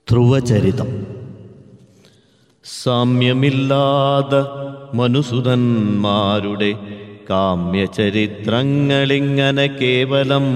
ധ്രുവചരിതം സാമ്യമില്ലാத മനുസുതന്മാരുടെ കാമ്യചരിത്രങ്ങളിങ്ങനെ കേവലം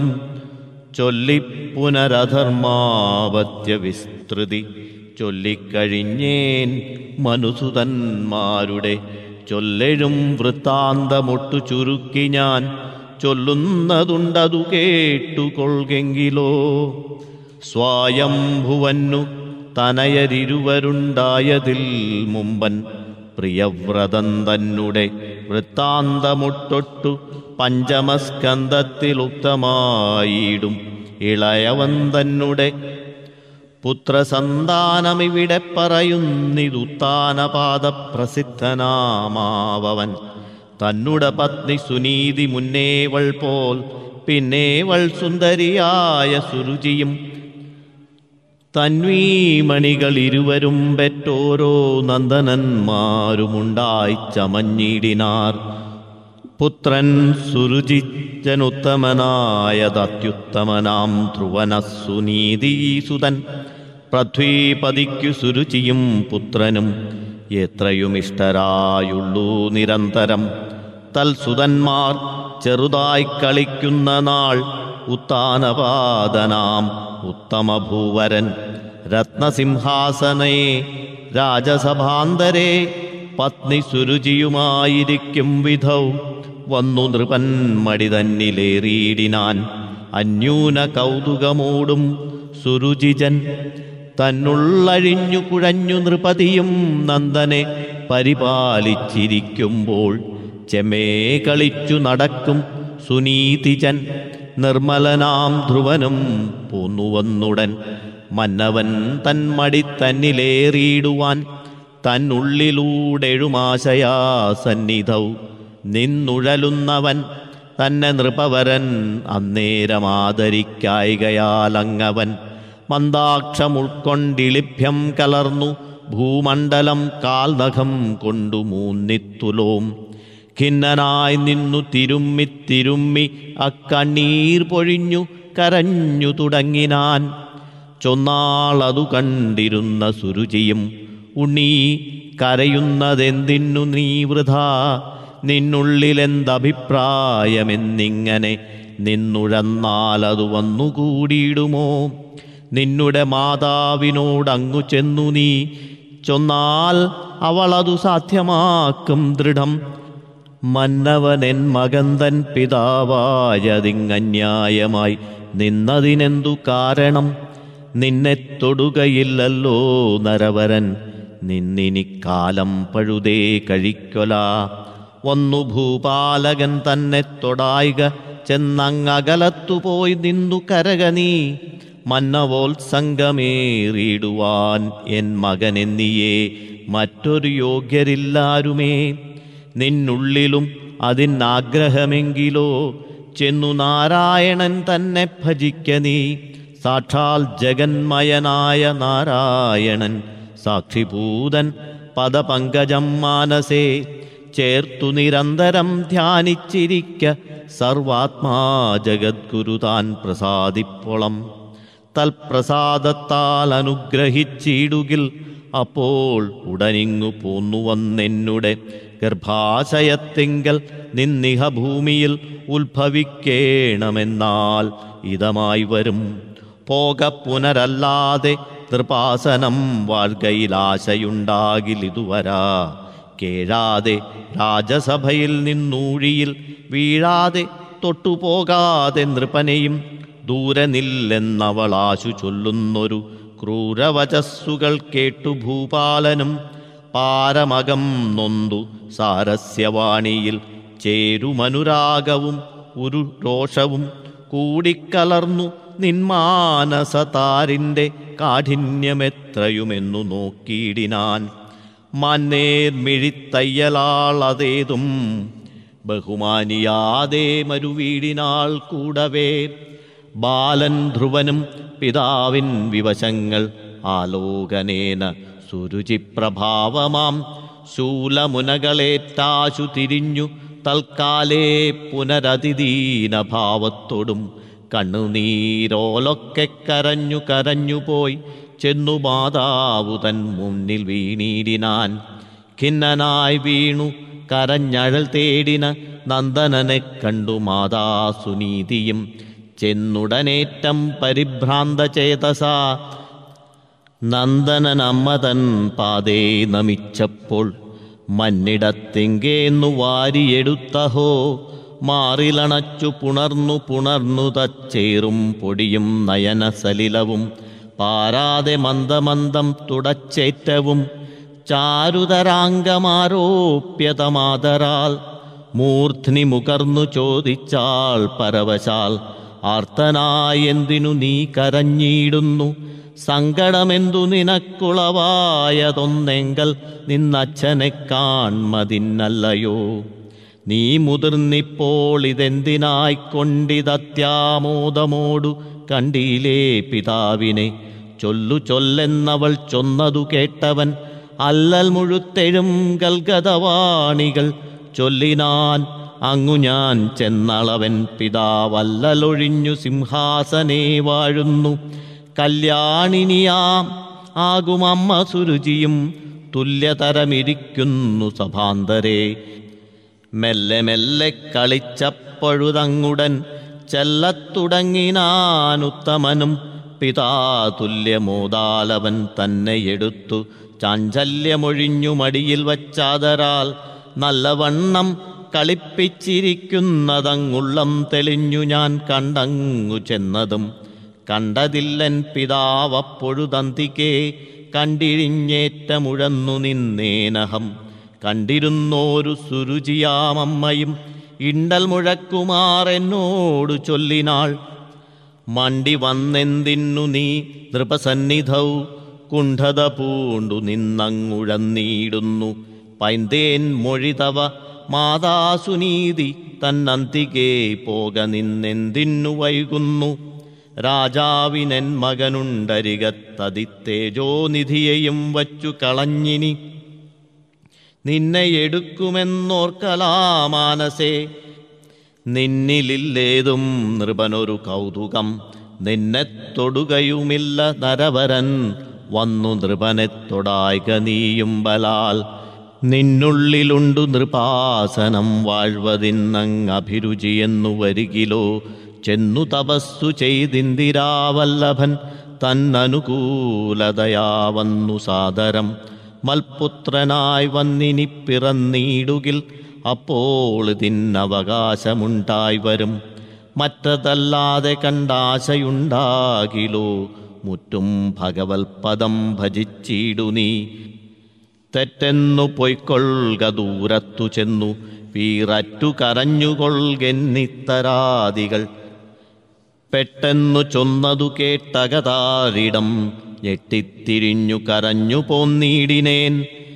ചൊല്ലിപ്പുനരധർമാവത്യ വിസ്തൃതി ചൊല്ലിക്കഴിഞ്ഞേൻ മനുസുതന്മാരുടെ ചൊല്ലെഴും വൃത്താന്തമൊട്ടു ചുരുക്കി ഞാൻ ചൊല്ലുന്നതുണ്ടതു കേട്ടുകൊള്ളുകെങ്കിലോ സ്വായംഭുവന്നു തനയരിരുവരുണ്ടായതിൽ മുമ്പൻ പ്രിയവ്രതം തന്നെ വൃത്താന്തമുട്ടൊട്ടു പഞ്ചമസ്കന്ധത്തിലുക്തമായിടും ഇളയവൻ തന്നെ പുത്രസന്താനമിവിടെ പറയുന്നിതുത്താനപാദ പ്രസിദ്ധനാമാവൻ തന്നുടെ പത്നി സുനീതി മുന്നേവൾ പോൽ പിന്നേവൾ സുന്ദരിയായ സുരുചിയും തന്വീമണികൾ ഇരുവരും പെറ്റോരോ നന്ദനന്മാരുമുണ്ടായി ചമഞ്ഞിടിനാർ പുത്രൻ സുരുചിച്ചനുത്തമനായതത്യുത്തമനാം ധ്രുവന സുനീതീസുതൻ പൃഥ്വീപതിക്കു സുരുചിയും പുത്രനും എത്രയും ഇഷ്ടരായുള്ളൂ നിരന്തരം തൽസുതന്മാർ ചെറുതായി കളിക്കുന്ന നാൾ ഉത്താനപാദനാം ഉത്തമഭൂവരൻ രത്നസിംഹാസനേ രാജസഭാന്തരേ പത്നി സുരുചിയുമായിരിക്കും വിധൗ വന്നു നൃപൻ മടി തന്നിലേറിയിടിനാൻ അന്യൂന കൗതുകമോടും സുരുചിജൻ തന്നുള്ളഴിഞ്ഞു കുഴഞ്ഞു നൃപതിയും നന്ദനെ പരിപാലിച്ചിരിക്കുമ്പോൾ ചെമേ കളിച്ചു നടക്കും സുനീതിജൻ നിർമ്മലനാം ധ്രുവനും പോന്നുവന്നുടൻ മന്നവൻ തന്മടി തന്നിലേറിയിടുവാൻ തന്നുള്ളിലൂടെഴുമാശയാ സന്നിധൗ നിന്നുഴലുന്നവൻ തന്നെ നൃപവരൻ അന്നേരമാദരിക്കായികയാലങ്ങവൻ മന്ദാക്ഷമുൾക്കൊണ്ടിളിഭ്യം കലർന്നു ഭൂമണ്ഡലം കാൽനഖം കൊണ്ടു മൂന്നിത്തുലോം ഖിന്നനായി നിന്നു തിരുമ്മി തിരുമ്മി അക്കണ്ണീർ പൊഴിഞ്ഞു കരഞ്ഞു തുടങ്ങിനാൻ ചൊന്നാളതു കണ്ടിരുന്ന സുരുചിയും ഉണ്ണീ കരയുന്നതെന്തിന്നു നീ വൃഥാ നിന്നുള്ളിലെന്തഭിപ്രായമെന്നിങ്ങനെ നിന്നുഴന്നാലതു വന്നുകൂടിയിടുമോ നിന്നുടെ മാതാവിനോടങ്ങു ചെന്നു നീ ചൊന്നാൽ അവളതു സാധ്യമാക്കും ദൃഢം മന്നവനെൻ മകന്തൻ പിതാവായതിങ്ങന്യായമായി നിന്നതിനെന്തു കാരണം നിന്നെ തൊടുകയില്ലല്ലോ നരവരൻ നിന്നിനിക്കാലം പഴുതേ കഴിക്കൊല ഒന്നു ഭൂപാലകൻ തന്നെ തൊടായിക ചെന്നങ്ങകലത്തുപോയി നിന്നു കരക നീ മന്നവോത്സംഗമേറിയിടുവാൻ എൻ മകനെന്നിയേ മറ്റൊരു യോഗ്യരില്ലാരുമേ നിന്നുള്ളിലും അതിനാഗ്രഹമെങ്കിലോ ചെന്നു നാരായണൻ തന്നെ ഭജിക്ക നീ സാക്ഷാൽ ജഗന്മയനായ നാരായണൻ സാക്ഷിഭൂതൻ പദപങ്കജം മാനസേ ചേർത്തു നിരന്തരം ധ്യാനിച്ചിരിക്ക സർവാത്മാ ജഗദ്ഗുരു താൻ പ്രസാദിപ്പൊളം തൽപ്രസാദത്താൽ അനുഗ്രഹിച്ചിടുകിൽ അപ്പോൾ ഉടനിങ്ങു പോന്നുവന്നെന്നുടെ ഗർഭാശയത്തിങ്കൽ നിന്നിഹ ഭൂമിയിൽ ഉത്ഭവിക്കേണമെന്നാൽ ഇതമായി വരും പോക പുനരല്ലാതെ തൃപാസനം വാഴ്കയിലാശയുണ്ടാകിലിതുവരാ കേഴാതെ രാജസഭയിൽ നിന്നൂഴിയിൽ വീഴാതെ തൊട്ടുപോകാതെ നൃപനെയും ദൂരെ നില്ലെന്നവളാശു ചൊല്ലുന്നൊരു ക്രൂരവചസ്സുകൾ കേട്ടു ഭൂപാലനും പാരമകം നൊന്തു സാരസ്യവാണിയിൽ ചേരുമനുരാഗവും ഒരു രോഷവും കൂടിക്കലർന്നു നിന്മാനസതാരിൻ്റെ കാഠിന്യമെത്രയുമെന്നു നോക്കിയിടിനാൻ മന്നേർമിഴിത്തയ്യലാളതേതും ബഹുമാനിയാതെ മരുവീടിനാൾ കൂടവേ ബാലൻ ധ്രുവനും പിതാവിൻ വിവശങ്ങൾ ആലോകനേന സുരുചിപ്രഭാവമാം ശൂലമുനകളേറ്റാശു തിരിഞ്ഞു തൽക്കാലേ പുനരതിദീനഭാവത്തോടും കണ്ണുനീരോലൊക്കെ കരഞ്ഞു കരഞ്ഞുപോയി ചെന്നു മാതാവു തൻ മുന്നിൽ വീണീടിനാൻ ഖിന്നനായി വീണു കരഞ്ഞഴൽ തേടിന നന്ദനനെ കണ്ടു മാതാ സുനീതിയും ചെന്നുടനേറ്റം പരിഭ്രാന്ത ചേതസ നന്ദനൻ അമ്മതൻ പാതേ നമിച്ചപ്പോൾ മന്നിടത്തെങ്കേന്നു വാരിയെടുത്തഹോ മാറിലണച്ചു പുണർന്നു പുണർന്നു തച്ചേറും പൊടിയും നയന സലിലവും പാരാതെ മന്ദമന്ദം തുടച്ചേറ്റവും ചാരുതരാംഗമാരോപ്യതമാതരാൽ മൂർധ്നി മുകർന്നു ചോദിച്ചാൾ പരവശാൽ ആർത്തനായെന്തിനു നീ കരഞ്ഞിടുന്നു സങ്കടമെന്തു നിനക്കുളവായതൊന്നെങ്കൽ നിന്നച്ഛനെ കാൺമതിന്നല്ലയോ നീ മുതിർന്നിപ്പോൾ ഇതെന്തിനായിക്കൊണ്ടിതത്യാമോദമോടു കണ്ടിയിലേ പിതാവിനെ ചൊല്ലു ചൊല്ലെന്നവൾ ചൊന്നതു കേട്ടവൻ അല്ലൽ മുഴുത്തെഴും ഗൽഗതവാണികൾ ചൊല്ലിനാൻ അങ്ങു ഞാൻ ചെന്നളവൻ പിതാവല്ലലൊഴിഞ്ഞു സിംഹാസനേ വാഴുന്നു കല്യാണിനിയാം ആകുമമ്മ സുരുചിയും തുല്യതരമിരിക്കുന്നു സഭാന്തരേ മെല്ലെ മെല്ലെ കളിച്ചപ്പൊഴുതങ്ങുടൻ ചെല്ലത്തുടങ്ങിനാനുത്തമനും പിതാ തുല്യമോദാലവൻ തന്നെ എടുത്തു ചാഞ്ചല്യമൊഴിഞ്ഞു മടിയിൽ വച്ചാതരാൽ നല്ലവണ്ണം കളിപ്പിച്ചിരിക്കുന്നതങ്ങുള്ളം തെളിഞ്ഞു ഞാൻ കണ്ടങ്ങു ചെന്നതും കണ്ടതില്ലൻ പിതാവപ്പൊഴുതന്തിക്കേ കണ്ടിഴിഞ്ഞേറ്റമുഴന്നു നിന്നേനഹം കണ്ടിരുന്നോരു സുരുചിയാമമ്മയും ഇണ്ടൽ മുഴക്കുമാറെന്നോടു ചൊല്ലിനാൾ മണ്ടി വന്നെന്തിന്നു നീ നൃപസന്നിധൗ കുണ്ഠത പൂണ്ടു നിന്നങ്ങുഴന്നീടുന്നു പൈന്തേൻ മൊഴിതവ മാതാസുനീതി തന്നന്തികേ പോക നിന്നെന്തിന്നു വൈകുന്നു രാജാവിനൻ മകനുണ്ടരികത്തതിത്തേജോനിധിയെയും വച്ചു കളഞ്ഞിനി നിന്നെ എടുക്കുമെന്നോർക്കലാമാനസേ നിന്നിലില്ലേതും നൃപനൊരു കൗതുകം നിന്നെ തൊടുകയുമില്ല നരവരൻ വന്നു നൃപനെ തൊടായ്ക നീയും ബലാൽ നിന്നുള്ളിലുണ്ടു നൃപാസനം വാഴ്വതിന്നങ്ങഭിരുചിയെന്നു വരികിലോ ചെന്നു തപസ്സു ചെയ്തിന്ദിരാവല്ലഭൻ തന്നനുകൂലതയാ വന്നു സാദരം മൽപുത്രനായി വന്നിനി പിറന്നീടുകിൽ അപ്പോൾ ഇതിനവകാശമുണ്ടായി വരും മറ്റതല്ലാതെ കണ്ടാശയുണ്ടാകിലോ മുറ്റും ഭഗവത്പദം ഭജിച്ചിടു നീ തെറ്റെന്നു പൊയ്ക്കൊള്ളുക ദൂരത്തു ചെന്നു വീററ്റു കരഞ്ഞുകൊള്ളുകെന്നിത്തരാദികൾ പെട്ടെന്നു ചൊന്നതു കേട്ടകതാരിടം ഞെട്ടിത്തിരിഞ്ഞു കരഞ്ഞു പോന്നീടിനേൻ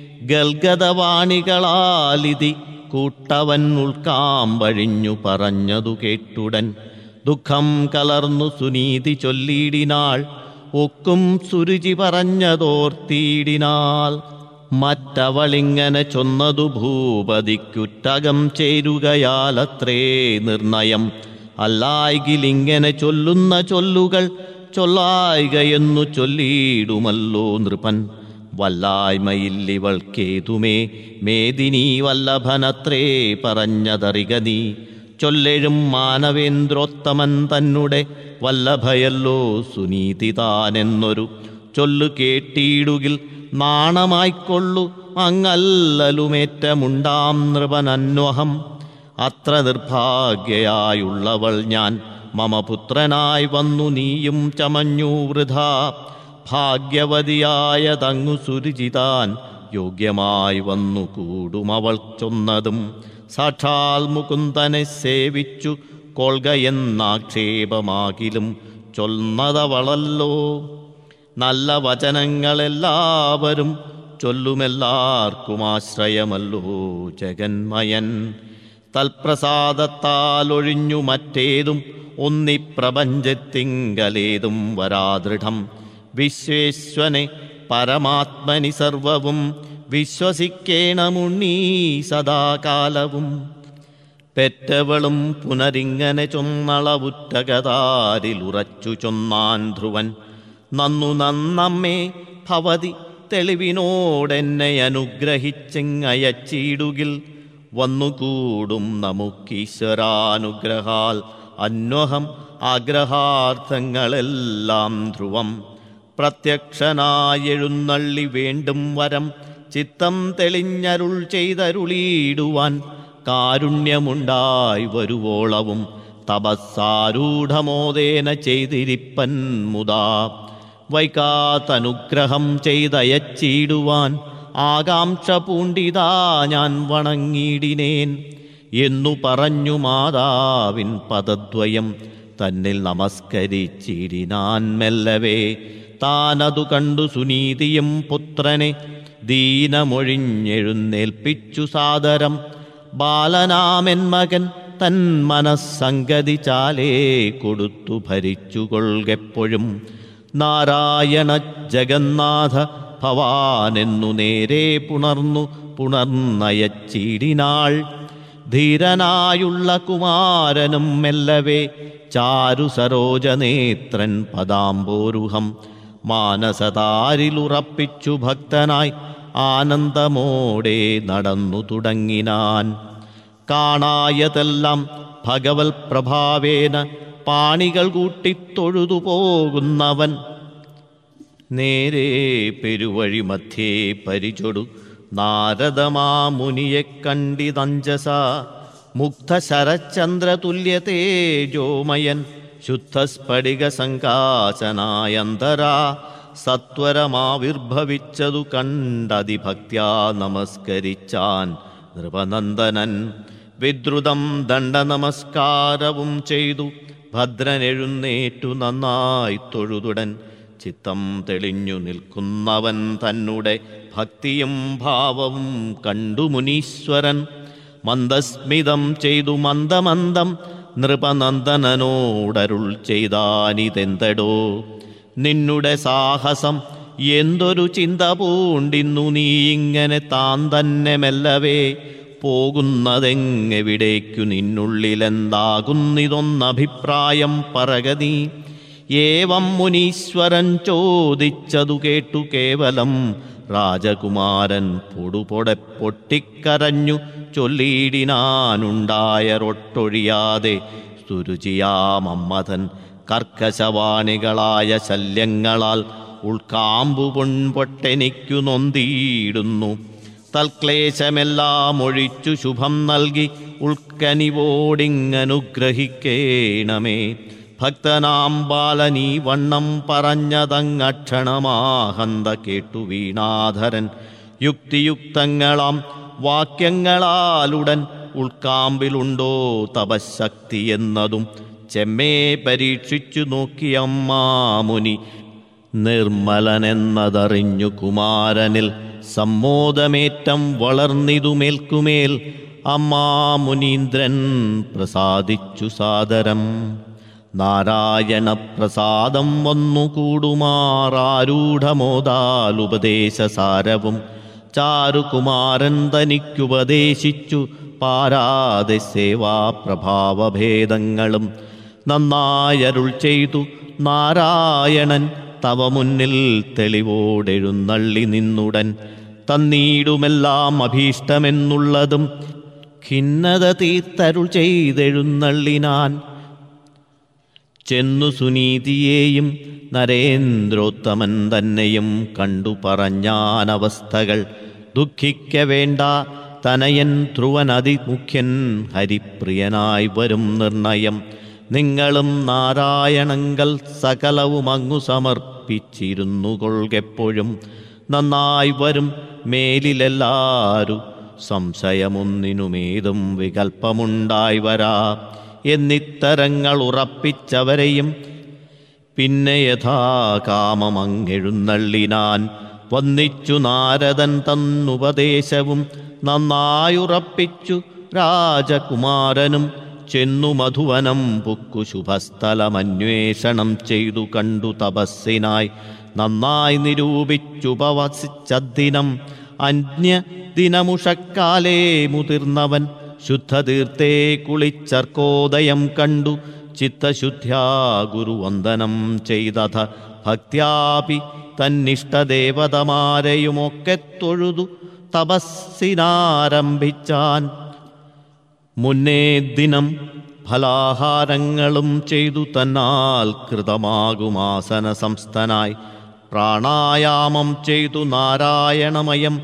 ഗൽഗതവാണികളാലിതി കൂട്ടവൻ ഉൾക്കാമ്പഴിഞ്ഞു പറഞ്ഞതു കേട്ടുടൻ ദുഃഖം കലർന്നു സുനീതി ചൊല്ലിയിടിനാൾ ഒക്കും സുരുചി പറഞ്ഞതോർത്തിയിടിനാൾ മറ്റവളിങ്ങനെ ചൊന്നതു ഭൂപതിക്കുറ്റകം ചേരുകയാലത്രേ നിർണയം അല്ലായികിലിങ്ങനെ ചൊല്ലുന്ന ചൊല്ലുകൾ ചൊല്ലായികയെന്നു ചൊല്ലിയിടുമല്ലോ നൃപൻ വല്ലായ്മയില്ലിവൾക്കേതുമേ മേദിനി വല്ലഭനത്രേ പറഞ്ഞതറിക നീ ചൊല്ലെഴും മാനവേന്ദ്രോത്തമൻ തന്നെ വല്ലഭയല്ലോ സുനീതി താനെന്നൊരു ചൊല്ലു കേട്ടിടുകിൽ നാണമായിക്കൊള്ളു അങ്ങല്ലലുമേറ്റമുണ്ടാം നൃപനന്വഹം അത്ര നിർഭാഗ്യയായുള്ളവൾ ഞാൻ മമ പുത്രനായി വന്നു നീയും ചമഞ്ഞു വൃഥാ ഭാഗ്യവതിയായ തങ്ങു സുരുചിതാൻ യോഗ്യമായി വന്നു കൂടുമവൾ ചൊന്നതും സാക്ഷാൽ മുകുന്ദനെ സേവിച്ചു കൊൾകയെന്നാക്ഷേപമാകിലും ചൊന്നതവളല്ലോ നല്ല വചനങ്ങളെല്ലാവരും ചൊല്ലുമെല്ലാവർക്കും ആശ്രയമല്ലോ ജഗന്മയൻ തൽപ്രസാദത്താൽ ഒഴിഞ്ഞു മറ്റേതും ഒന്നിപ്രപഞ്ചത്തിങ്കലേതും വരാദൃഢം വിശ്വേശ്വനെ പരമാത്മനി സർവവും വിശ്വസിക്കേണമുണ്ണീ സദാകാലവും പെറ്റവളും പുനരിങ്ങനെ ചൊന്നളവുറ്റകതാരിലുറച്ചു ചൊന്നാൻ ധ്രുവൻ നന്നു നന്നമ്മേ ഭവതി തെളിവിനോടെന്നെ അനുഗ്രഹിച്ചെങ്ങയച്ചിടുകിൽ വന്നുകൂടും നമുക്കീശ്വരാനുഗ്രഹാൽ അന്വഹം ആഗ്രഹാർത്ഥങ്ങളെല്ലാം ധ്രുവം പ്രത്യക്ഷനായെഴുന്നള്ളി വേണ്ടും വരം ചിത്തം തെളിഞ്ഞരുൾ ചെയ്തരുളിയിടുവാൻ കാരുണ്യമുണ്ടായി വരുവോളവും തപസ്സാരൂഢമോദേന ചെയ്തിരിപ്പൻ മുതാ വൈകാത്തനുഗ്രഹം ചെയ്തയച്ചിടുവാൻ ആകാംക്ഷ പൂണ്ടിതാ ഞാൻ വണങ്ങിയിടിനേൻ എന്നു പറഞ്ഞു മാതാവിൻ പദദ്വയം തന്നിൽ നമസ്കരിച്ചിടിനാൻ മെല്ലവേ താനതു കണ്ടു സുനീതിയും പുത്രനെ ദീനമൊഴിഞ്ഞെഴുന്നേൽപ്പിച്ചു സാദരം ബാലനാമെൻ മകൻ തൻ മനസ്സംഗതി ചാലേ കൊടുത്തു ഭരിച്ചുകൊള്ളുകെപ്പോഴും നാരായണ ജഗന്നാഥ ഭവാനെന്നു നേരെ പുണർന്നു പുണർന്നയച്ചിടിനാൾ ധീരനായുള്ള കുമാരനും മെല്ലവേ ചാരു സരോജനേത്രൻ പദാംബോരുഹം മാനസതാരിലുറപ്പിച്ചു ഭക്തനായി ആനന്ദമോടെ നടന്നു തുടങ്ങിനാൻ കാണായതെല്ലാം ഭഗവൽ പ്രഭാവേന പാണികൾ കൂട്ടിത്തൊഴുതു പോകുന്നവൻ നേരെ പെരുവഴി മധ്യേ പരിചൊടു നാരദമാമുനിയെ കണ്ടിതഞ്ജസ മുഗ്ധശരചന്ദ്രതുല്യ തേജോമയൻ ശുദ്ധസ്ഫടിക സങ്കാശനായന്തരാ സത്വരമാവിർഭവിച്ചതു കണ്ടതിഭക്ത്യാ നമസ്കരിച്ചാൻ നൃപനന്ദനൻ വിദ്രുതം ദണ്ഡനമസ്കാരവും ചെയ്തു ഭദ്രനെഴുന്നേറ്റു നന്നായി തൊഴുതുടൻ ചിത്തം തെളിഞ്ഞു നിൽക്കുന്നവൻ തന്നെ ഭക്തിയും ഭാവവും കണ്ടു മുനീശ്വരൻ മന്ദസ്മിതം ചെയ്തു മന്ദമന്ദം നൃപനന്ദനോടരുൾ ചെയ്താനിതെന്തടോ നിന്നുടെ സാഹസം എന്തൊരു ചിന്ത പൂണ്ടിന്നു നീ ഇങ്ങനെ താൻ തന്നെ മെല്ലവേ പോകുന്നതെങ്ങെവിടേക്കു നിന്നുള്ളിലെന്താകുന്നിതൊന്നഭിപ്രായം പറകനീ ഏവം മുനീശ്വരൻ ചോദിച്ചതു കേട്ടു കേവലം രാജകുമാരൻ പൊടുപൊടെ പൊട്ടിക്കരഞ്ഞു ചൊല്ലിയിടിനാനുണ്ടായറൊട്ടൊഴിയാതെ സുരുചിയാമമ്മതൻ കർക്കശവാണികളായ ശല്യങ്ങളാൽ ഉൾക്കാമ്പു പൊൺപൊട്ടെനിക്കു നൊന്തിയിടുന്നു തൽക്ലേശമെല്ലാം ഒഴിച്ചു ശുഭം നൽകി ഉൾക്കനിവോടിങ്ങനുഗ്രഹിക്കേണമേ ഭക്തനാം ബാലനീ വണ്ണം പറഞ്ഞതങ്ങക്ഷണമാഹന്ത കേട്ടു വീണാധരൻ യുക്തിയുക്തങ്ങളാം വാക്യങ്ങളാലുടൻ ഉൾക്കാമ്പിലുണ്ടോ തപശക്തി എന്നതും ചെമ്മേ പരീക്ഷിച്ചു നോക്കിയമ്മാമുനി നിർമ്മലനെന്നതറിഞ്ഞു കുമാരനിൽ സമ്മോദമേറ്റം വളർന്നിതുമേൽക്കുമേൽ അമ്മാമുനീന്ദ്രൻ പ്രസാദിച്ചു സാദരം നാരായണ പ്രസാദം വന്നുകൂടുമാറാരൂഢമോദാലുപദേശസാരവും ചാരുകുമാരൻ തനിക്കുപദേശിച്ചു പാരാതെ സേവാപ്രഭാവഭേദങ്ങളും നന്നായരുൾ ചെയ്തു നാരായണൻ തവ മുന്നിൽ തെളിവോടെഴുന്നള്ളി നിന്നുടൻ തന്നീടുമെല്ലാം അഭീഷ്ടമെന്നുള്ളതും ഖിന്നത തീർത്തരുൾ ചെയ്തെഴുന്നള്ളിനാൻ ചെന്നു സുനീതിയെയും നരേന്ദ്രോത്തമൻ തന്നെയും കണ്ടു പറഞ്ഞാനവസ്ഥകൾ ദുഃഖിക്ക വേണ്ട തനയൻ ധ്രുവൻ അതിമുഖ്യൻ ഹരിപ്രിയനായി വരും നിർണയം നിങ്ങളും നാരായണങ്കൽ സകലവും അങ്ങു സമർപ്പിച്ചിരുന്നു കൊൾകെപ്പോഴും നന്നായി വരും മേലിലെല്ലാരും സംശയമൊന്നിനുമേതും വികൽപ്പമുണ്ടായി വരാ എന്നിത്തരങ്ങൾ ഉറപ്പിച്ചവരെയും പിന്നെ യഥാകാമമങ്ങെഴുന്നള്ളിനാൻ വന്നിച്ചു നാരദൻ തന്നുപദേശവും നന്നായുറപ്പിച്ചു രാജകുമാരനും ചെന്നു മധുവനം പുക്കു ശുഭസ്ഥലമന്വേഷണം ചെയ്തു കണ്ടു തപസ്സിനായി നന്നായി നിരൂപിച്ചുപവസിച്ചദിനം അന്യ ദിനമുഷക്കാലേ മുതിർന്നവൻ ശുദ്ധതീർത്ഥേ കുളിച്ചർക്കോദയം കണ്ടു ചിത്തശുദ്ധ്യാ ഗുരുവന്ദനം ചെയ്തഥ ഭക്ത്യാപി തന്നിഷ്ടദേവതമാരെയുമൊക്കെ തൊഴുതു തപസ്സിനാരംഭിച്ചാൻ മുന്നേ ദിനം ഫലാഹാരങ്ങളും ചെയ്തു തന്നാൽ കൃതമാകുമാസന സംസ്ഥനായി പ്രാണായാമം ചെയ്തു നാരായണമയം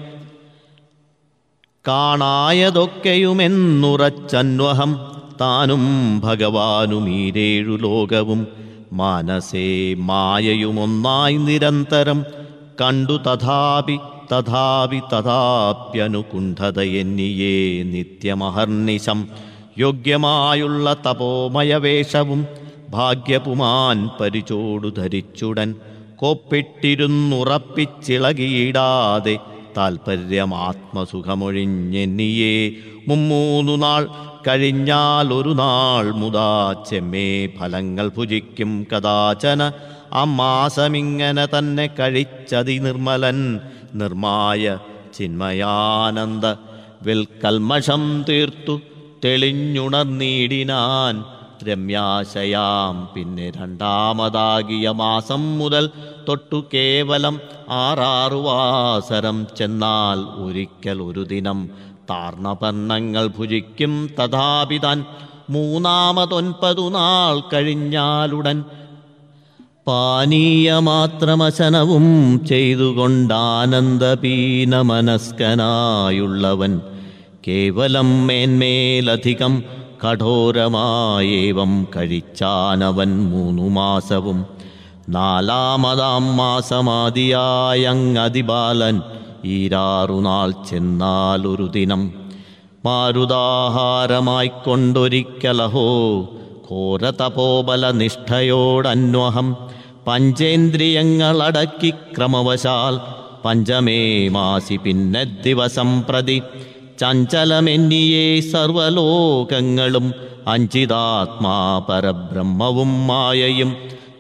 കാണായതൊക്കെയുമെന്നുറച്ചന്വഹം താനും ഭഗവാനും ഈരേഴു ലോകവും മാനസേ മായയുമൊന്നായി നിരന്തരം കണ്ടു തഥാപി തഥാപി തഥാപ്യനുകുണ്ഠതയെന്നിയേ നിത്യമഹർനിശം യോഗ്യമായുള്ള തപോമയവേഷവും ഭാഗ്യപുമാൻ പരിചോടു ധരിച്ചുടൻ കോപ്പിട്ടിരുന്നുറപ്പിച്ചിളകിയിടാതെ താൽപ്പര്യമാത്മസുഖമൊഴിഞ്ഞെന്നിയേ മുമ്മൂന്നു നാൾ കഴിഞ്ഞാൽ ഒരു നാൾ മുതാ ചെമ്മേ ഫലങ്ങൾ ഭുജിക്കും കഥാചന ആ മാസമിങ്ങനെ തന്നെ കഴിച്ചതി നിർമ്മലൻ നിർമായ ചിന്മയാനന്ദ വിൽക്കൽമഷം തീർത്തു തെളിഞ്ഞുണർന്നീടിനാൻ രമ്യാശയാം പിന്നെ രണ്ടാമതാകിയ മാസം മുതൽ തൊട്ടു കേവലം ആറാറു വാസരം ചെന്നാൽ ഒരിക്കൽ ഒരു ദിനം താർണപർണങ്ങൾ ഭുജിക്കും തഥാപിതാൻ മൂന്നാമതൊൻപതു നാൾ കഴിഞ്ഞാലുടൻ പാനീയമാത്രമശനവും ചെയ്തുകൊണ്ടാനന്ദപീന മനസ്കനായുള്ളവൻ കേവലം മേന്മേലധികം കഠോരമായേവം കഴിച്ചാനവൻ മൂന്നു മാസവും നാലാമതാം മാസമാദിയായങ്ങതിബാലൻ ഈരാറുനാൾ ചെന്നാലൊരു ദിനം മാരുതാഹാരമായിക്കൊണ്ടൊരിക്കലഹോ ഘോരതപോബല നിഷ്ഠയോടന്വഹം പഞ്ചേന്ദ്രിയങ്ങളടക്കി ക്രമവശാൽ പഞ്ചമേ മാസി പിന്നെ ദിവസം പ്രതി ചഞ്ചലമെന്നിയേ സർവലോകങ്ങളും അഞ്ചിതാത്മാ പരബ്രഹ്മവും മായയും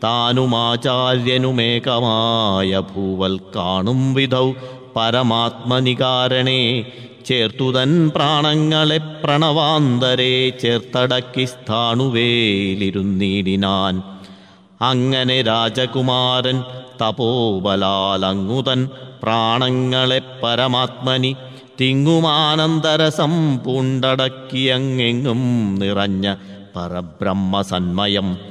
താനുമാചാര്യനുമേകമായ ഭൂവൽ കാണും വിധൗ പരമാത്മനികാരണേ ചേർത്തുതൻ പ്രാണങ്ങളെ പ്രണവാന്തരെ ചേർത്തടക്കി സ്ഥാണുവേലിരുന്നീടിനാൻ അങ്ങനെ രാജകുമാരൻ തപോബലാലങ്ങുതൻ പ്രാണങ്ങളെ പരമാത്മനി തിങ്ങുമാനന്തരസം പൂണ്ടടക്കിയങ്ങെങ്ങും നിറഞ്ഞ പരബ്രഹ്മസന്മയം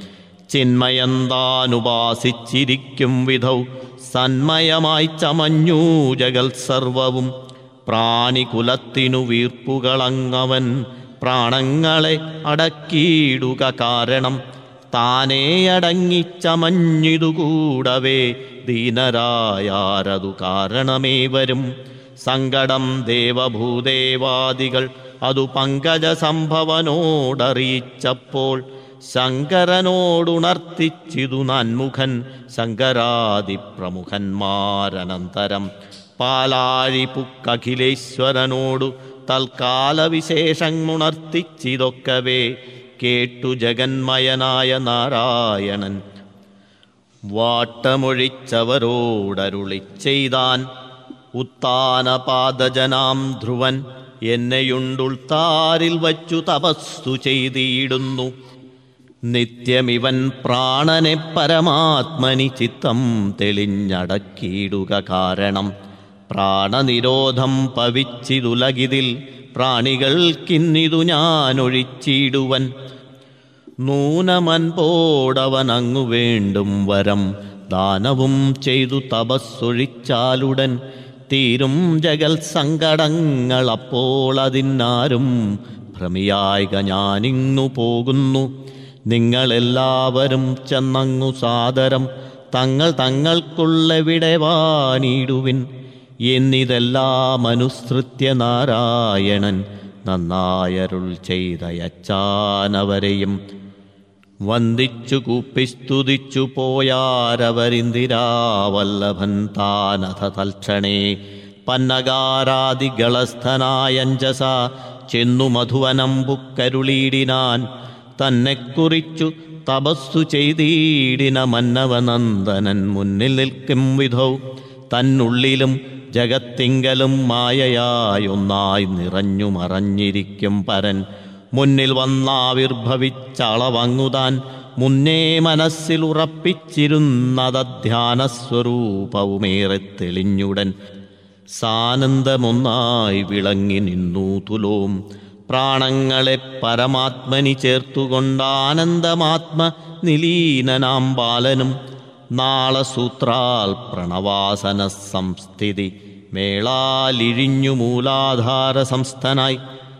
ചിന്മയന്താനുപാസിച്ചിരിക്കും വിധൗ സന്മയമായി ചമഞ്ഞു ജഗൽ സർവവും പ്രാണികുലത്തിനു വീർപ്പുകളങ്ങവൻ പ്രാണങ്ങളെ അടക്കിയിടുക കാരണം താനേ അടങ്ങിച്ചമഞ്ഞിതുകൂടവേ ദീനരായാരതു കാരണമേ വരും സങ്കടം ദേവഭൂദേവാദികൾ അതു പങ്കജ സംഭവനോടറിയിച്ചപ്പോൾ ശങ്കരനോടുണർത്തിച്ചിതു നന്മുഖൻ ശങ്കരാദി പ്രമുഖന്മാരനന്തരം പാലാഴിപ്പുക്കഖിലേശ്വരനോടു തൽക്കാല വിശേഷമുണർത്തിച്ചിതൊക്കവേ കേട്ടു ജഗന്മയനായ നാരായണൻ വാട്ടമൊഴിച്ചവരോടരുളി ചെയ്താൻ ഉത്താനപാദജനാം ധ്രുവൻ എന്നെയുണ്ടുൾത്താരിൽ വച്ചു തപസ്സു ചെയ്തിടുന്നു നിത്യമിവൻ പ്രാണനെ പരമാത്മനി ചിത്തം തെളിഞ്ഞടക്കിയിടുക കാരണം പ്രാണനിരോധം പവിച്ചിതുലകിതിൽ പ്രാണികൾക്കിന്നിതു ഞാനൊഴിച്ചിടുവൻ നൂനമൻപോടവൻ അങ്ങു വേണ്ടും വരം ദാനവും ചെയ്തു തപസ്സൊഴിച്ചാലുടൻ തീരും ജഗൽ സങ്കടങ്ങൾ അപ്പോൾ അതിനാരും ഭ്രമിയായിക ഞാനിങ്ങു പോകുന്നു നിങ്ങളെല്ലാവരും ചെന്നങ്ങു സാദരം തങ്ങൾ തങ്ങൾക്കുള്ളവിടെ വാണിടുവിൻ എന്നിതെല്ലാം അനുസൃത്യ നാരായണൻ നന്നായരുൾ ചെയ്തയച്ചാനവരെയും വന്ദിച്ചു കൂപ്പിസ്തുതിച്ചു പോയാരവരിന്ദിരാവല്ലഭൻ താനഥ തൽക്ഷണേ പന്നകാരാദികളസ്ഥനായഞ്ചസ ചെന്നു മധുവനം ബുക്കരുളീടിനാൻ തന്നെക്കുറിച്ചു തപസ്സു ചെയ്തീടിന മന്നവനന്ദനൻ മുന്നിൽ നിൽക്കും വിധൗ തന്നുള്ളിലും ജഗത്തിങ്കലും മായയായൊന്നായി നിറഞ്ഞു മറഞ്ഞിരിക്കും പരൻ മുന്നിൽ വന്നാവിർഭവിച്ചളവങ്ങുതാൻ മുന്നേ മനസ്സിൽ ഉറപ്പിച്ചിരുന്നതധ്യാനസ്വരൂപവുമേറെ തെളിഞ്ഞുടൻ സാനന്ദമൊന്നായി വിളങ്ങി നിന്നു തുലോം പ്രാണങ്ങളെ പരമാത്മനി ചേർത്തുകൊണ്ടാനന്ദമാത്മ നിലീനനാം ബാലനും നാളെ സൂത്രാൽ പ്രണവാസന സംസ്ഥിതി മേളാലിഴിഞ്ഞു മൂലാധാര സംസ്ഥനായി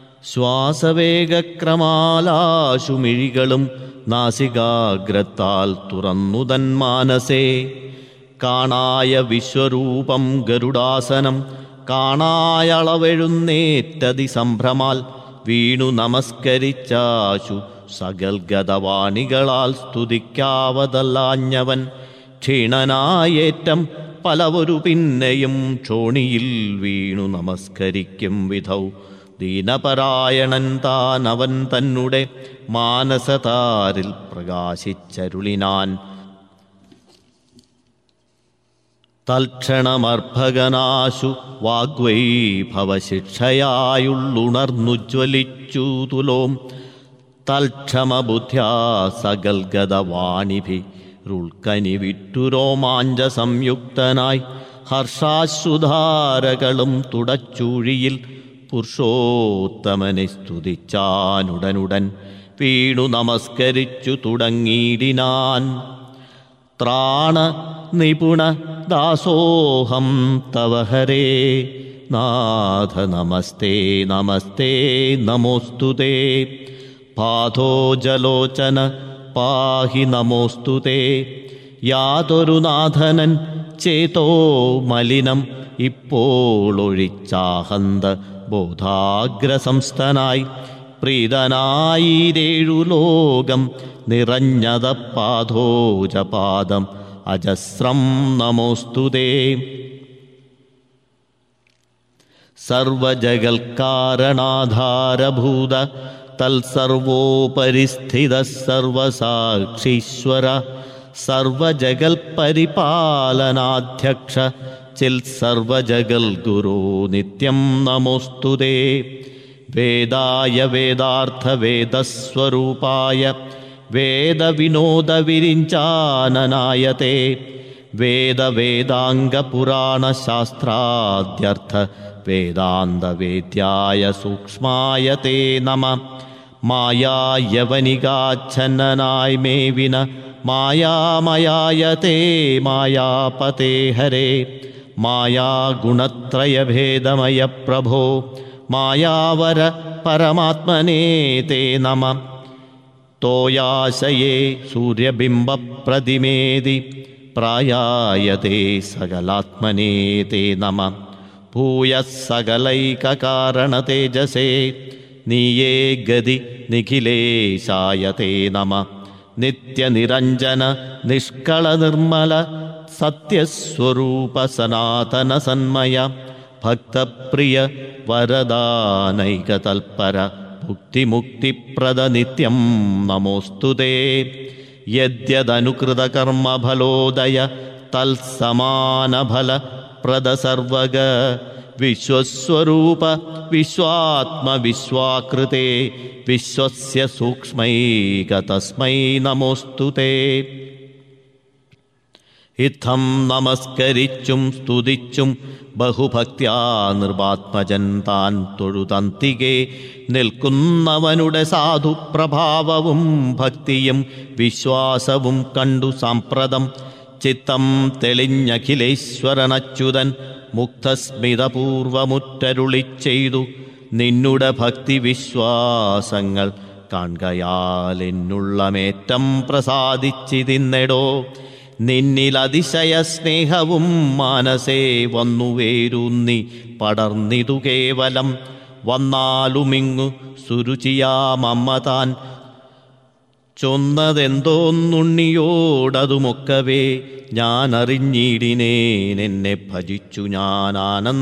ശ്വാസവേഗക്രമാലാശുമിഴികളും നാസികാഗ്രത്താൽ തുറന്നുതൻ മാനസേ കാണായ വിശ്വരൂപം ഗരുഡാസനം കാണായളവെഴുന്നേറ്റതി സംഭ്രമാൽ വീണു നമസ്കരിച്ചാശു സകൽഗതവാണികളാൽ സ്തുതിക്കാവതല്ലാഞ്ഞവൻ ക്ഷീണനായേറ്റം പലവരു പിന്നെയും ക്ഷോണിയിൽ വീണു നമസ്കരിക്കും വിധൗ ദീനപരായണൻ താൻ അവൻ തന്നെ മാനസതാരിൽ പ്രകാശിച്ചരുളിനാൻ തൽക്ഷണമർഭകനാശു വാഗ്വൈഭവശിക്ഷയായുള്ളുണർന്നുജ്വലിച്ചു തുലോം തൽക്ഷമബുദ്ധ്യാ സകൽഗതവാണിഭി രുൾക്കനി വിട്ടുരോമാഞ്ച സംയുക്തനായി ഹർഷാശ്രുധാരകളും തുടച്ചൂഴിയിൽ പുരുഷോത്തമനെ സ്തുതിച്ചാനുടനുടൻ വീണു നമസ്കരിച്ചു തുടങ്ങിയിടിനാൻ ത്രാണ നിപുണ ദാസോഹം തവ ഹരേ നാഥ നമസ്തേ നമസ്തേ നമോസ്തുതേ പാഥോ ജലോചന പാഹി നമോസ്തുതേ യാതൊരു നാഥനൻ ചേതോ മലിനം ഇപ്പോൾ ഒഴിച്ചാഹന്ത ബോധാഗ്രസംസ്ഥനായി പ്രീതനായിരേഴു ലോകം നിറഞ്ഞത പാദോജപാദം അജസ്രം നമോസ്തുതേ സർവജഗൽക്കാരണാധാരഭൂത തൽസർവോപരിസ്ഥിത സർവസാക്ഷീശ്വര സർവജഗൽ പരിപാലനാധ്യക്ഷ ചിൽ സർവജഗൽ ഗുരു നിത്യം നമോസ്തുതേ വേദായ വേദാർത്ഥ വേദസ്വരൂപായ വേദവിനോദവിരിഞ്ചാനനായത്തെ വേദവേദാംഗപുരാണശാസ്ത്രാദ്യർത്ഥ വേദാന്തവേദ്യായ സൂക്ഷ്മായ തേ നമ മായായവനികാച്ഛന്നനായി മേവിന മായാമയായ തേ മായാപതേ ഹരേ മായാഗുണത്രയഭേദമയ പ്രഭോ മായാവര പരമാത്മനേ തേ നമ തോയാശയേ സൂര്യബിംബപ്രതിമേതി പ്രായായതേ സകലാത്മനേ തേ നമ ഭൂയഃ സകലൈകകാരണതേജസേ നീയേ ഗതി നിഖിലേശായ തേ നമ നിത്യനിരഞ്ജന നിഷ്കള നിർമ്മല സത്യസ്വരൂപ സനാതന സന്മയ ഭക്തപ്രിയ വരദാനൈകതൽപര മുക്തിമുക്തിപ്രദ നിത്യം നമോസ്തുതേ യദ്യദനുകൃതകർമ്മഫലോദയ തൽസമാനഫല പ്രദ സർവഗ വിശ്വസ്വരൂപ വിശ്വാത്മവിശ്വാകൃതേ വിശ്വസ്യ സൂക്ഷ്മൈക തസ്മൈ നമോസ്തുതേ ഇത്തം നമസ്കരിച്ചും സ്തുതിച്ചും ബഹുഭക്ത്യാ നിർവാത്മജൻ താൻ തൊഴുതന്തികെ നിൽക്കുന്നവനുടെ സാധുപ്രഭാവവും ഭക്തിയും വിശ്വാസവും കണ്ടു സാമ്പ്രതം ചിത്തം തെളിഞ്ഞഖിലേശ്വരനച്യുതൻ മുക്തസ്മിതപൂർവമുറ്റരുളി ചെയ്തു നിന്നുടെ ഭക്തി വിശ്വാസങ്ങൾ കാൺകയാൽ എന്നുള്ളമേറ്റം പ്രസാദിച്ചിതിന്നെടോ നിന്നിൽ അതിശയ സ്നേഹവും മാനസേ വന്നുവേരുന്നി പടർന്നിതു കേവലം വന്നാലുമിങ്ങു സുരുചിയാമമ്മ താൻ ചൊന്നതെന്തോന്നുണ്ണിയോടതുമൊക്കവേ ഞാൻ അറിഞ്ഞിടിനേൻ എന്നെ ഭജിച്ചു ഞാൻ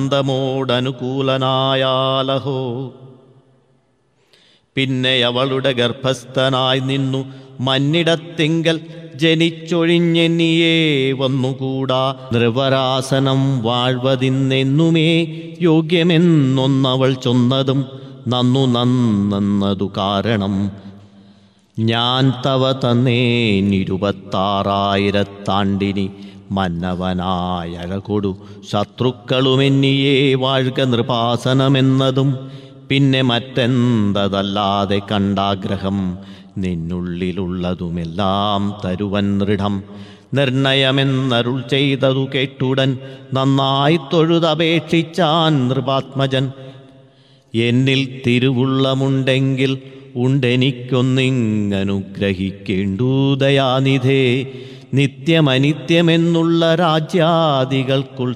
ആനന്ദമോടനുകൂലനായാലഹോ പിന്നെ അവളുടെ ഗർഭസ്ഥനായി നിന്നു മന്നിടത്തിങ്കൽ ജനിച്ചൊഴിഞ്ഞെന്നിയേ വന്നുകൂടാ നൃവരാസനം വാഴ്വതിന്നെന്നുമേ യോഗ്യമെന്നൊന്നവൾ ചൊന്നതും നന്നു നന്നതു കാരണം ഞാൻ തവ തന്നേനിരുപത്താറായിരത്താണ്ടിനി മന്നവനായഴകൊടു ശത്രുക്കളുമെന്നിയേ വാഴ്ക നൃപാസനമെന്നതും പിന്നെ മറ്റെന്തതല്ലാതെ കണ്ടാഗ്രഹം നിന്നുള്ളിലുള്ളതുമെല്ലാം തരുവൻ ദൃഢം നിർണയമെന്നരുൾ ചെയ്തതു കേട്ടുടൻ നന്നായി തൊഴുതപേക്ഷിച്ചാൻ നൃപാത്മജൻ എന്നിൽ തിരുവുള്ളമുണ്ടെങ്കിൽ ഉണ്ടെനിക്കൊന്നിങ്ങനുഗ്രഹിക്കേണ്ടു ദയാനിധേ നിത്യമനിത്യമെന്നുള്ള രാജ്യാദികൾക്കുൾ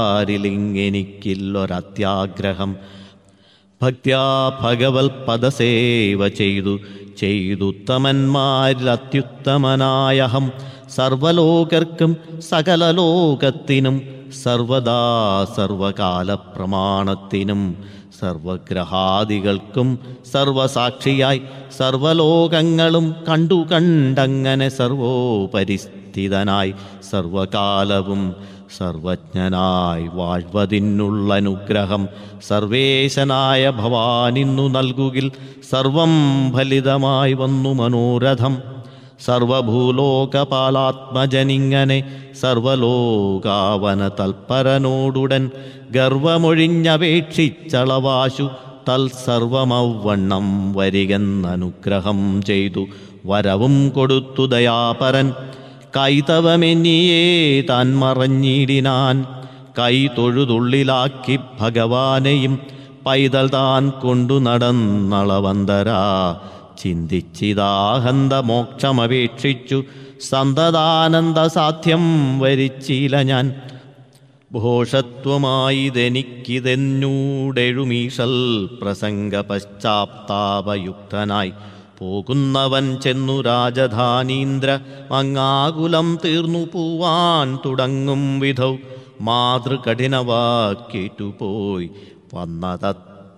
താരിലിങ്ങെനിക്കില്ലൊരത്യാഗ്രഹം ഭക്ത്യാ ഭഗവത് പദസേവ ചെയ്തു ചെയ്തുത്തമന്മാരിൽ അത്യുത്തമനായഹം സർവലോകർക്കും സകല ലോകത്തിനും സർവദാ സർവകാല പ്രമാണത്തിനും സർവഗ്രഹാദികൾക്കും സർവസാക്ഷിയായി സർവലോകങ്ങളും കണ്ടു കണ്ടങ്ങനെ സർവോപരിസ്ഥിതനായി സർവകാലവും സർവജ്ഞനായി വാഴ്വതിനുള്ള അനുഗ്രഹം സർവേശനായ ഭവാനിന്നു നൽകുകിൽ സർവം ഫലിതമായി വന്നു മനോരഥം സർവഭൂലോകപാലാത്മജനിങ്ങനെ സർവലോകാവന തൽപരനോടുടൻ ഗർവമൊഴിഞ്ഞപേക്ഷിച്ചളവാശു തൽസർവമവണ്ണം വരികെന്നനുഗ്രഹം ചെയ്തു വരവും കൊടുത്തു ദയാപരൻ കൈതവമെന്നിയേ താൻ മറഞ്ഞിടിനാൻ കൈ തൊഴുതുള്ളിലാക്കി ഭഗവാനെയും പൈതൽ താൻ കൊണ്ടു നടന്നളവന്തരാ ചിന്തിച്ചിതാഹന്ത മോക്ഷമപേക്ഷിച്ചു സന്തതാനന്ദ സാധ്യം വരിച്ചില ഞാൻ ഭോഷത്വമായിതെനിക്കിതെന്നൂടെഴുമീഷൽ പ്രസംഗ പശ്ചാത്താപയുക്തനായി പോകുന്നവൻ ചെന്നു രാജധാനീന്ദ്ര മങ്ങാകുലം തീർന്നു പൂവാൻ തുടങ്ങും വിധൗ മാതൃകഠിനവാക്കേറ്റുപോയി വന്നത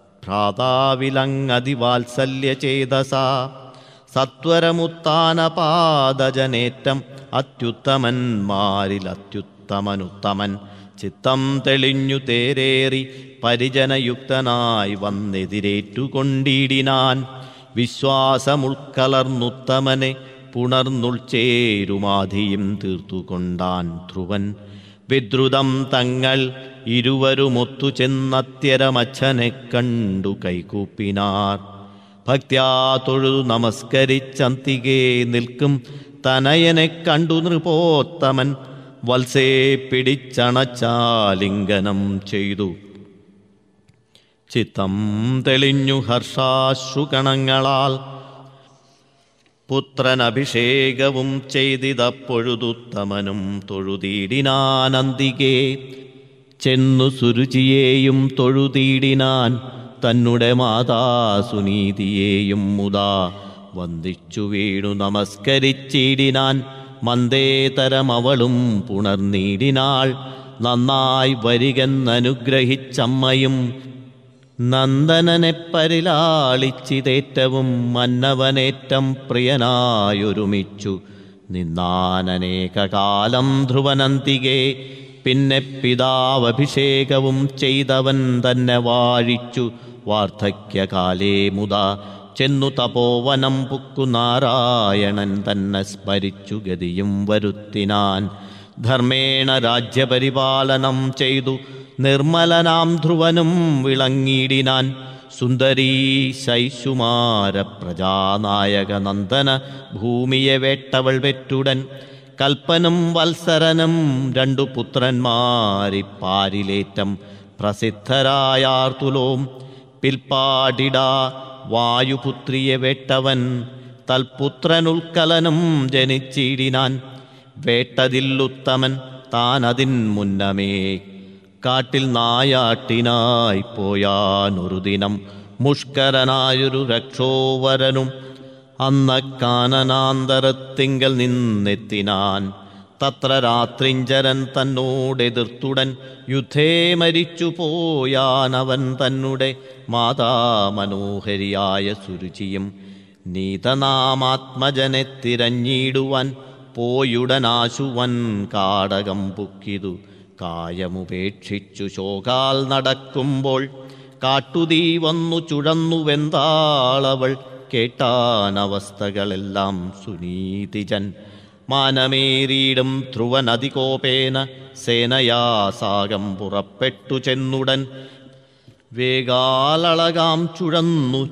ഭ്രാതാവിലങ്ങതിവാത്സല്യചേതസാ സത്വരമുത്താനപാദജനേറ്റം അത്യുത്തമന്മാരിൽ അത്യുത്തമനുത്തമൻ ചിത്തം തെളിഞ്ഞു തേരേറി പരിജനയുക്തനായി വന്നെതിരേറ്റുകൊണ്ടിടിനാൻ വിശ്വാസമുൾക്കലർന്നുത്തമനെ പുണർന്നുൾച്ചേരുമാധിയും തീർത്തുകൊണ്ടാൻ ധ്രുവൻ വിദ്രുതം തങ്ങൾ ഇരുവരുമൊത്തു ചെന്നത്യരമച്ഛനെ കണ്ടു കൈകൂപ്പിനാർ ഭക്ത്യാ തൊഴുതു നമസ്കരിച്ചന്തികെ നിൽക്കും തനയനെ കണ്ടു നൃപോത്തമൻ വത്സേ പിടിച്ചണച്ചാലിംഗനം ചെയ്തു ചിത്തം തെളിഞ്ഞു ഹർഷാശ്രുകണങ്ങളാൽ പുത്രനഭിഷേകവും ചെയ്തിതപ്പൊഴുതുത്തമനും തൊഴുതീടിനാനന്തികെ ചെന്നു സുരുചിയെയും തൊഴുതീടിനാൻ തന്നെ മാതാ സുനീതിയെയും മുതാ വന്ദിച്ചു വീണു നമസ്കരിച്ചിടിനാൻ മന്ദേതരമവളും പുണർനീടിനാൾ നന്നായി വരികെന്നനുഗ്രഹിച്ചമ്മയും നന്ദനനെ പരിലാളിച്ചിതേറ്റവും മന്നവനേറ്റം പ്രിയനായൊരുമിച്ചു നിന്നാനേകകാലം ധ്രുവനന്തികെ പിന്നെ പിതാവഭിഷേകവും ചെയ്തവൻ തന്നെ വാഴിച്ചു വാർദ്ധക്യകാലേ മുതാ ചെന്നു തപോവനം പുക്കു നാരായണൻ തന്നെ സ്മരിച്ചു ഗതിയും വരുത്തിനാൻ ധർമ്മേണ രാജ്യപരിപാലനം ചെയ്തു നിർമ്മലനാം ധ്രുവനും വിളങ്ങിയിടിനാൻ സുന്ദരീ ശൈശുമാര പ്രജാനായക നന്ദന ഭൂമിയെ വേട്ടവൾ വെറ്റുടൻ കൽപ്പനും വത്സരനും രണ്ടു പുത്രന്മാരി പാരിലേറ്റം പ്രസിദ്ധരായാർത്തുലോം പിൽപ്പാടിടാ വായുപുത്രിയെ വേട്ടവൻ തൽപുത്രനുൽക്കലനും ജനിച്ചിടിനാൻ വേട്ടതില്ലുത്തമൻ താനതിൻ മുന്നമേ കാട്ടിൽ നായാട്ടിനായി പോയാനൊരു ദിനം മുഷ്കരനായൊരു രക്ഷോവരനും അന്ന കാനനാന്തരത്തിങ്കൽ നിന്നെത്തിനാൻ തത്ര രാത്രിഞ്ചരൻ തന്നോടെതിർത്തുടൻ യുദ്ധേ മരിച്ചു പോയാനവൻ തന്നെ മാതാമനോഹരിയായ സുരുചിയും നീതനാമാത്മജനെ തിരഞ്ഞിടുവാൻ പോയുടനാശുവൻ കാടകം പുക്കിതു കായമുപേക്ഷിച്ചു ശോകാൽ നടക്കുമ്പോൾ കാട്ടുതീ വന്നു ചുഴന്നു വെന്താളവൾ കേട്ടാനവസ്ഥകളെല്ലാം സുനീതിജൻ മാനമേറിയിടും ധ്രുവനതികോപേന സേനയാസാകം പുറപ്പെട്ടു ചെന്നുടൻ വേഗാലളകാം ചുഴന്നു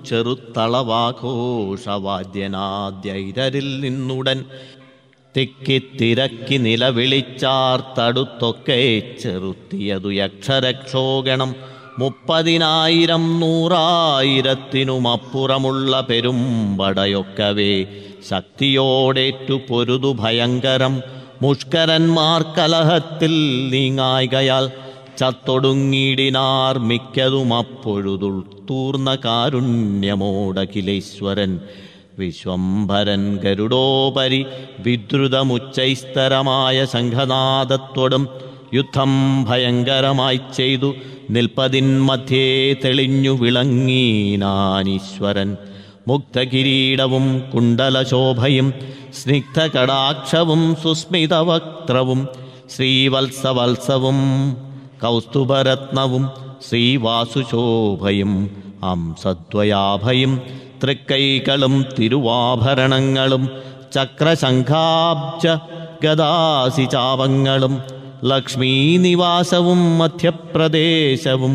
ചെറുത്തളവാഘോഷവാദ്യനാദ്യൈരരിൽ നിന്നുടൻ തിക്കിത്തിരക്കി നിലവിളിച്ചാർത്തടുത്തൊക്കെ ചെറുത്തിയതു യക്ഷരക്ഷോഗണം മുപ്പതിനായിരം നൂറായിരത്തിനുമപ്പുറമുള്ള പെരുമ്പടയൊക്കവേ ശക്തിയോടേറ്റു പൊരുതു ഭയങ്കരം മുഷ്കരന്മാർ കലഹത്തിൽ നീങ്ങായികയാൽ ചത്തൊടുങ്ങിടിനാർ മിക്കതും അപ്പൊഴുതുൾത്തൂർന്ന കാരുണ്യമോടഖിലേശ്വരൻ വിശ്വംഭരൻ ഗരുഡോപരി വിദ്രുതമുച്ചൈസ്തരമായ ശംഖനാദത്തോടും യുദ്ധം ഭയങ്കരമായി ചെയ്തു നിൽപ്പതിൻ മധ്യേ തെളിഞ്ഞു വിളങ്ങീനാനീശ്വരൻ മുക്തകിരീടവും കുണ്ടലശോഭയും സ്നിഗ്ധകടാക്ഷവും സുസ്മിതവക്ത്രവും ശ്രീവത്സവത്സവും കൗസ്തുഭരത്നവും ശ്രീവാസുശോഭയും അംസദ്വയാഭയും തൃക്കൈകളും തിരുവാഭരണങ്ങളും ചക്രശംഖാബ്ജ ഗദാസിചാപങ്ങളും ലക്ഷ്മീനിവാസവും മധ്യപ്രദേശവും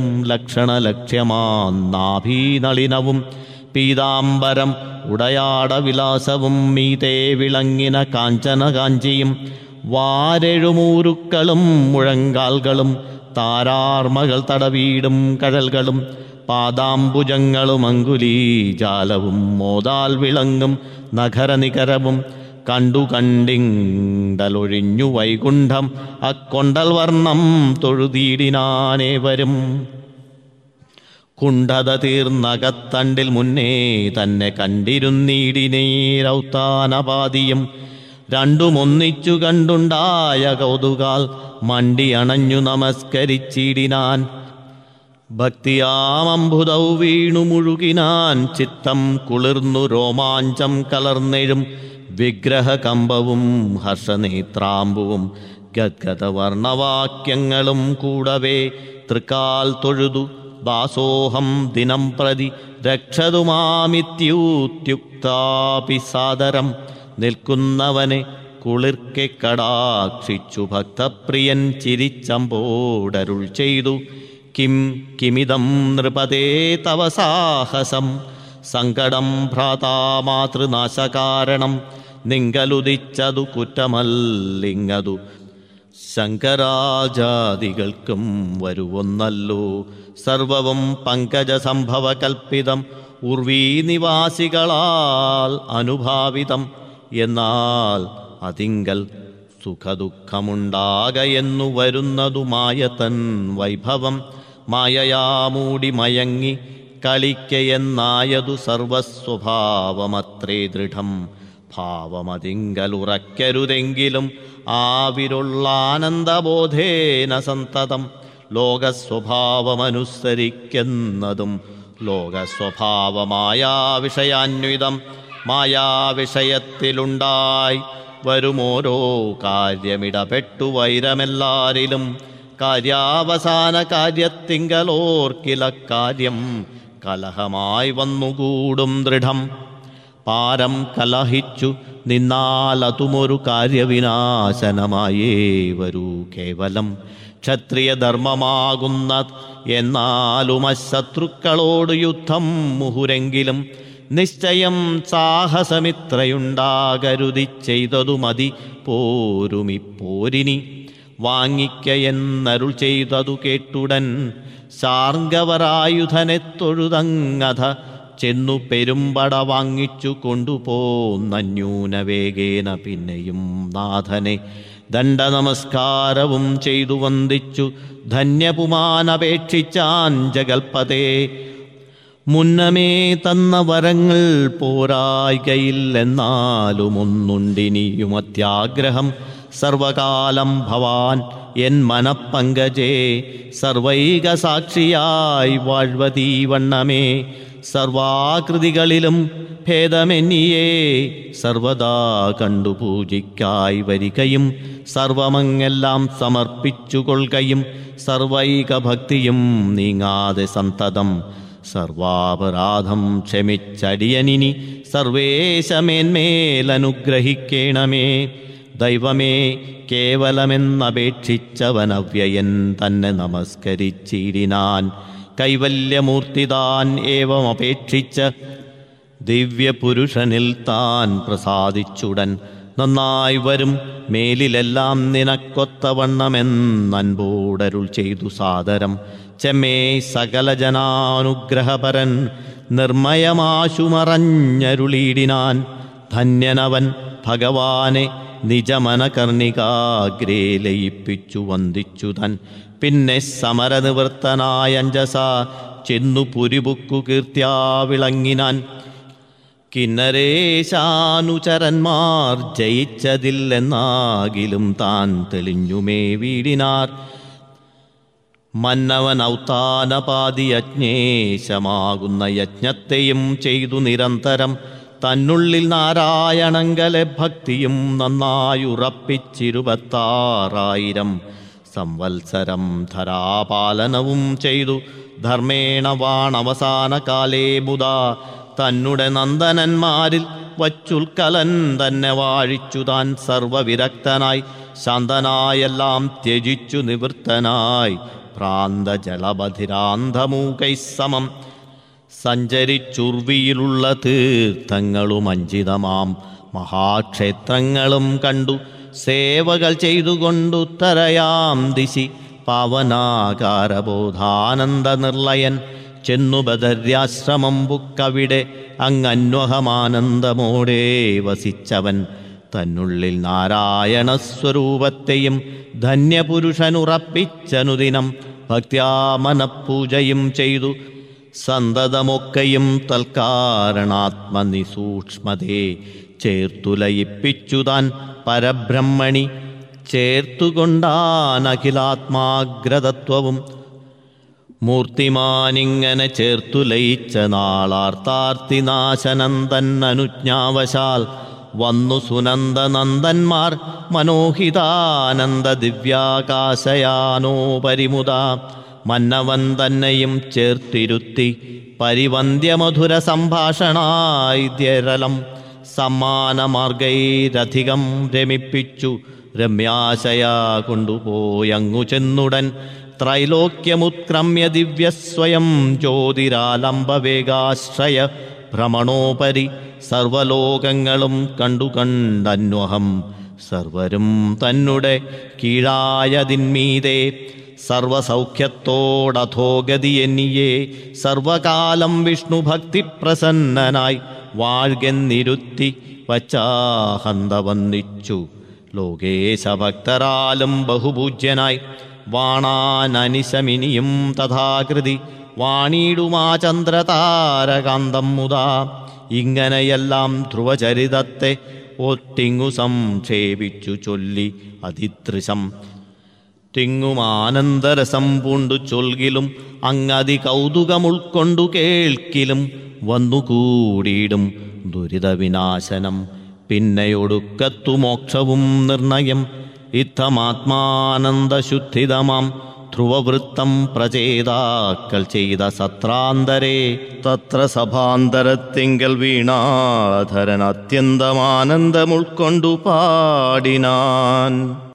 ലക്ഷണലക്ഷ്യമാന്നാഭീനളിനവും പീതാംബരം ഉടയാടവിലാസവും മീതേ വിളങ്ങിന കാഞ്ചനകാഞ്ചിയും വാരെഴുമൂരുക്കളും മുഴങ്കാൽകളും താരാർമകൾ തടവീടും കഴൽകളും പാദാംബുജങ്ങളും അങ്കുലീജാലവും മോതാൽ വിളങ്ങും നഗരനികരവും കണ്ടു കണ്ടിണ്ടലൊഴിഞ്ഞു വൈകുണ്ഠം അക്കൊണ്ടൽ വർണ്ണം തൊഴുതീടിനാനേവരും കുണ്ഠത തീർന്നകത്തണ്ടിൽ മുന്നേ തന്നെ കണ്ടിരുന്നീടിനീരൗത്താനപാതിയും രണ്ടുമൊന്നിച്ചു കണ്ടുണ്ടായ കൗതുകാൽ മണ്ടി അണഞ്ഞു നമസ്കരിച്ചിടിനാൻ ഭക്തിയാമംബുദൗ വീണു മുഴുകിനാൻ ചിത്തം കുളിർന്നു രോമാഞ്ചം കലർന്നെഴും വിഗ്രഹകമ്പവും ഹർഷനേത്രാമ്പുവും ഗദ്ഗതവർണവാക്യങ്ങളും കൂടവേ തൃക്കാൽ തൊഴുതു ദാസോഹം ദിനം പ്രതി രക്ഷതുമാമിത്യൂത്യുക്താപി സാദരം നിൽക്കുന്നവനെ കുളിർക്കെ കടാക്ഷിച്ചു ഭക്തപ്രിയൻ ചിരിച്ചമ്പോടരുൾ ചെയ്തു കിം കിമിതം നൃപതേ തവ സാഹസം സങ്കടം ഭ്രാതാ മാതൃനാശകാരണം നിങ്കലുദിച്ചതു കുറ്റമല്ലിങ്ങതു ശങ്കരാജാദികൾക്കും വരുവൊന്നല്ലോ സർവവും പങ്കജസംഭവ കൽപ്പിതം ഉർവീ നിവാസികളാൽ അനുഭാവിതം എന്നാൽ അതിങ്കൽ സുഖദുഃഖമുണ്ടാകയെന്നു വരുന്നതുമായ തൻ വൈഭവം മായയാമൂടി മയങ്ങി കളിക്കയെന്നായതു സർവസ്വഭാവമത്രേ ദൃഢം ഭാവമതിങ്കലുറയ്ക്കരുതെങ്കിലും ആവിരുള്ളാനന്ദബോധേന സന്തതം ലോകസ്വഭാവമനുസരിക്കുന്നതും ലോകസ്വഭാവമായ വിഷയാന്വിതം മായാവിഷയത്തിലുണ്ടായി വരുമോരോ കാര്യമിടപെട്ടു വൈരമെല്ലാരിലും കാര്യാവസാന കാര്യത്തിങ്കലോർക്കില കാര്യം കലഹമായി വന്നുകൂടും ദൃഢം പാരം കലഹിച്ചു നിന്നാലതുമൊരു കാര്യവിനാശനമായേ വരൂ കേവലം ക്ഷത്രിയധർമ്മമാകുന്ന എന്നാലും അശത്രുക്കളോട് യുദ്ധം മുഹുരെങ്കിലും നിശ്ചയം സാഹസമിത്രയുണ്ടാകരുതി ചെയ്തതു മതി പോരുമിപ്പോരിനി വാങ്ങിക്കയെന്നരുൾ ചെയ്തതു കേട്ടുടൻ ശാർഗവരായുധനെ തൊഴുതങ്ങഥ ചെന്നു പെരുമ്പട വാങ്ങിച്ചു കൊണ്ടുപോന്നന്യൂനവേഗേന പിന്നെയും നാഥനെ ദണ്ഡനമസ്കാരവും ചെയ്തു വന്ദിച്ചു ധന്യപുമാനപേക്ഷിച്ചാൻ ജഗൽപതേ മുന്നമേ തന്ന വരങ്ങൾ പോരായികയില്ലെന്നാലും ഒന്നുണ്ടിനിയും അത്യാഗ്രഹം സർവകാലം ഭവാൻ എൻ മനപ്പങ്കജേ സർവൈക സാക്ഷിയായി വാഴ്വതീ വണ്ണമേ സർവാകൃതികളിലും ഭേദമെന്നിയേ സർവദാ കണ്ടു പൂജിക്കായി വരികയും സർവമങ്ങെല്ലാം സമർപ്പിച്ചു കൊള്ളുകയും സർവൈകഭക്തിയും നീങ്ങാതെ സന്തതം സർവാപരാധം ക്ഷമിച്ചടിയനിനി സർവേശമേന്മേലനുഗ്രഹിക്കേണമേ ദൈവമേ കേവലമെന്നപേക്ഷിച്ചവനവ്യയൻ തന്നെ നമസ്കരിച്ചിടിനാൻ കൈവല്യമൂർത്തിതാൻ ഏവമപേക്ഷിച്ച് ദിവ്യപുരുഷനിൽ താൻ പ്രസാദിച്ചുടൻ നന്നായി വരും മേലിലെല്ലാം നിനക്കൊത്തവണ്ണമെന്നൻപോടരുൾ ചെയ്തു സാദരം ചെമ്മേ സകല ജനാനുഗ്രഹപരൻ നിർമ്മയമാശുമറഞ്ഞരുളീടിനാൻ ധന്യനവൻ ഭഗവാനെ നിജമനകർണികാഗ്രേ ലയിപ്പിച്ചു വന്ദിച്ചു തൻ പിന്നെ സമരനിവൃത്തനായ അഞ്ജസ ചെന്നു പുരിബുക്കു കീർത്തിയാ വിളങ്ങിനാൻ കിന്നരേശാനുചരന്മാർ ജയിച്ചതില്ലെന്നാകിലും താൻ തെളിഞ്ഞുമേ വീടിനാർ മന്നവൻ ഔത്താനപാതി യജ്ഞേശമാകുന്ന യജ്ഞത്തെയും ചെയ്തു നിരന്തരം തന്നുള്ളിൽ നാരായണങ്കലെ ഭക്തിയും നന്നായുറപ്പിച്ചിരുപത്താറായിരം സംവത്സരം ധരാപാലനവും ചെയ്തു ധർമ്മേണ വാണവസാന കാലേ ബുധ തന്നെ നന്ദനന്മാരിൽ വച്ചുൽക്കലൻ തന്നെ വാഴിച്ചു താൻ സർവവിരക്തനായി ശാന്തനായെല്ലാം ത്യജിച്ചു നിവൃത്തനായി ഭ്രാന്തജലബധിരാന്ധമൂകൈ സമം സഞ്ചരിച്ചുർവിയിലുള്ള തീർത്ഥങ്ങളും അഞ്ചിതമാം മഹാക്ഷേത്രങ്ങളും കണ്ടു സേവകൾ ചെയ്തുകൊണ്ടുത്തരയാം ദിശി പാവനാകാരബോധാനന്ദ നിർലയൻ ചെന്നു ബദര്യാശ്രമം ബുക്കവിടെ അങ്ങന്വഹമാനന്ദമോടെ വസിച്ചവൻ തന്നുള്ളിൽ നാരായണ സ്വരൂപത്തെയും ധന്യപുരുഷനുറപ്പിച്ചനുദിനം ഭക്ത്യാമനപൂജയും ചെയ്തു സന്തതമൊക്കെയും തൽക്കാരണാത്മനിസൂക്ഷ്മതേ ചേർത്തുലയിപ്പിച്ചു താൻ പരബ്രഹ്മണി ചേർത്തുകൊണ്ടാനഖിലാത്മാഗ്രതത്വവും മൂർത്തിമാനിങ്ങനെ ചേർത്തു ലയിച്ച നാളാർത്താർത്തിനാശനന്ദൻ വന്നു സുനന്ദനന്ദന്മാർ മനോഹിതാനന്ദ ദിവ്യാകാശയാനോ പരിമുത മന്നവൻ തന്നെയും ചേർത്തിരുത്തി പരിവന്ധ്യമധുര സംഭാഷണായിദ്യരലം സമ്മാനമാർഗൈരധികം രമിപ്പിച്ചു രമ്യാശയാ കൊണ്ടുപോയങ്ങു ചെന്നുടൻ ത്രൈലോക്യമുത്ക്രമ്യ ദിവ്യസ്വയം ജ്യോതിരാലംബവേഗാശ്രയ ഭ്രമണോപരി സർവലോകങ്ങളും കണ്ടു കണ്ടന്വഹം സർവരും തന്നെ കീഴായതിന്മീതേ സർവസൗഖ്യത്തോടധോഗതി എന്നിയേ സർവകാലം വിഷ്ണു ഭക്തി പ്രസന്നനായി വാഴ്കെന്നിരുത്തി വച്ചാഹന്ത വന്നിച്ചു ലോകേശഭക്തരാലും ബഹുപൂജ്യനായി വാണാനനിശമിനിയും തഥാകൃതി വാണിയിടുമാ ചന്ദ്രതാരകാന്തം മുതാ ഇങ്ങനെയെല്ലാം ധ്രുവചരിതത്തെ ഒട്ടിങ്ങു സംക്ഷേപിച്ചു ചൊല്ലി അതിദൃശം തിങ്ങുമാനന്ദരസം പൂണ്ടു ചൊൽകിലും അങ്ങതി കൗതുകമുൾക്കൊണ്ടു കേൾക്കിലും വന്നുകൂടിയിടും ദുരിതവിനാശനം പിന്നെയൊടുക്കത്തു മോക്ഷവും നിർണയം ഇത്തമാത്മാനന്ദശുദ്ധിതമാം ധ്രുവവൃത്തം പ്രചേതാക്കൾ ചെയ്ത സത്രാന്തരേ തത്ര സഭാന്തരത്തിങ്കൽ വീണാധരൻ അത്യന്തമാനന്ദമുൾക്കൊണ്ടു പാടിനാൻ